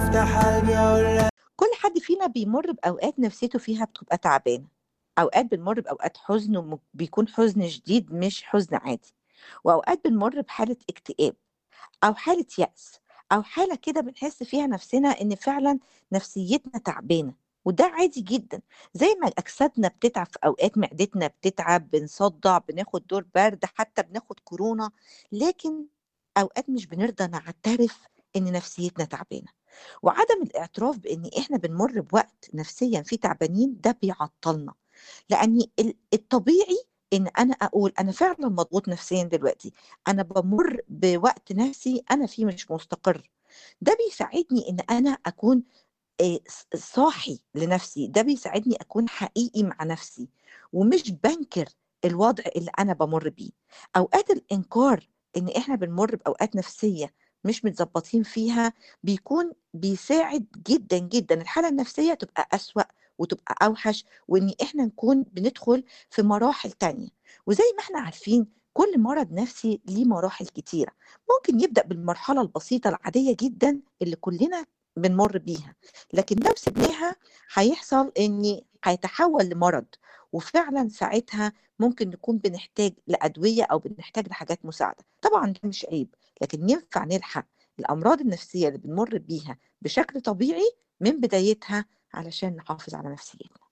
افتح قلبي اقول كل حد فينا بيمر بأوقات نفسيته فيها بتبقى تعبانة أوقات بنمر بأوقات حزن وم- بيكون حزن شديد مش حزن عادي وأوقات بنمر بحالة اكتئاب أو حالة يأس أو حالة كده بنحس فيها نفسنا إن فعلا نفسيتنا تعبانة وده عادي جدا زي ما أجسادنا بتتعب في أوقات معدتنا بتتعب بنصدع بناخد دور برد حتى بناخد كورونا لكن أوقات مش بنرضى نعترف إن نفسيتنا تعبانة وعدم الاعتراف بان احنا بنمر بوقت نفسيا فيه تعبانين ده بيعطلنا لان ال- الطبيعي ان انا اقول انا فعلا مضغوط نفسيا دلوقتي انا بمر بوقت نفسي انا فيه مش مستقر ده بيساعدني ان انا اكون آه، ص- صاحي لنفسي ده بيساعدني اكون حقيقي مع نفسي ومش بنكر الوضع اللي انا بمر بيه اوقات الانكار ان احنا بنمر باوقات نفسيه مش متظبطين فيها بيكون بيساعد جدا جدا الحاله النفسيه تبقى اسوأ وتبقى اوحش وان احنا نكون بندخل في مراحل تانية وزي ما احنا عارفين كل مرض نفسي ليه مراحل كتيره ممكن يبدأ بالمرحله البسيطه العاديه جدا اللي كلنا بنمر بيها لكن لو سبناها هيحصل ان هيتحول لمرض وفعلا ساعتها ممكن نكون بنحتاج لأدوية أو بنحتاج لحاجات مساعدة طبعا ده مش عيب لكن ينفع نلحق الأمراض النفسية اللي بنمر بيها بشكل طبيعي من بدايتها علشان نحافظ على نفسيتنا